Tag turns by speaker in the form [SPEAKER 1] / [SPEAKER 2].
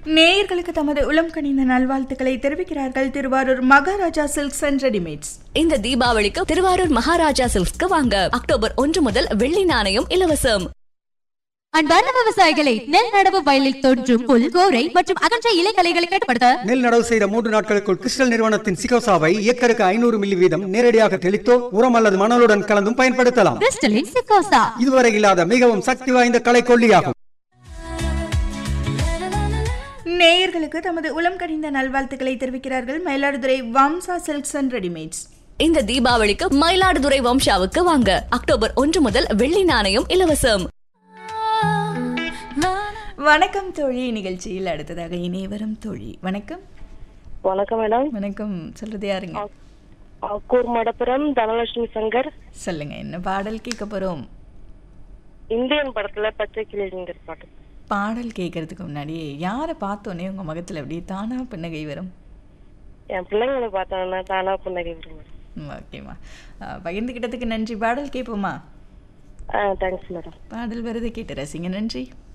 [SPEAKER 1] நேயர்களுக்கு தமது உளம் கனிந்த நல்வாழ்த்துக்களை தெரிவிக்கிறார்கள் Thiruvarur Maharaja silks and readymades
[SPEAKER 2] இந்த தீபாவளிக்கு திருவாரூர் மகாராஜா சில்க்ஸ்க்கு வாங்க அக்டோபர் ஒன்று முதல் வெள்ளி நாணயம் இலவசம்
[SPEAKER 3] அன்பார்ந்த விவசாயிகளை நெல் நடவு வயலில் தோன்றும் புல் கோரை மற்றும் அகன்ற இலைகளைகளை கட்டுப்படுத்த
[SPEAKER 4] நெல் நடவு செய்த மூன்று நாட்களுக்குள் கிறிஸ்டல் நிறுவனத்தின் சிகோசாவை ஏக்கருக்கு ஐநூறு மில்லி வீதம் நேரடியாக தெளித்தோ உரம் அல்லது மணலுடன் கலந்தும் பயன்படுத்தலாம்
[SPEAKER 3] கிறிஸ்டலின் சிக்கோசா
[SPEAKER 4] இதுவரை இல்லாத மிகவும் சக்தி வாய்ந்த கலை கொல்லியாகும்
[SPEAKER 1] நேயர்களுக்கு தமது உளம் கனிந்த நல்வாழ்த்துக்களை தெரிவிக்கிறார்கள் Mayiladuthurai Vamsa silks and readymades
[SPEAKER 2] இந்த தீபாவளிக்கு மயிலாடுதுறை வம்சாவுக்கு வாங்க அக்டோபர் ஒன்று முதல் வெள்ளி நாணயம் இலவசம்
[SPEAKER 1] வணக்கம் தோழி நிகழ்ச்சியில் அடுத்ததாக இணைய வரும் தோழி வணக்கம்
[SPEAKER 5] வணக்கம் மேடம்
[SPEAKER 1] வணக்கம் சொல்றது யாருங்க
[SPEAKER 5] அக்கூர் மடப்புரம் தனலட்சுமி சங்கர்
[SPEAKER 1] சொல்லுங்க என்ன பாடல் கேட்க போறோம்
[SPEAKER 5] இந்தியன் படத்துல பச்சை கிளிங்கிற பாட்டு
[SPEAKER 1] பாடல் கேட்கறதுக்கு முன்னாடி யாரை பார்த்தோன்னே உங்க முகத்துல அப்படியே தானா புன்னகை வரும்
[SPEAKER 5] என் பிள்ளைங்களை பார்த்தோன்னா தானா புன்னகை வரும் மேடம்
[SPEAKER 1] ம், ஓகேம்மா அஹ், பகிர்ந்துக்கிட்டதுக்கு நன்றி பாடல் கேட்போமா
[SPEAKER 5] ஆ தேங்க்ஸ் மேடம்
[SPEAKER 1] பாடல் வருது கேட்டு ரசிங்க நன்றி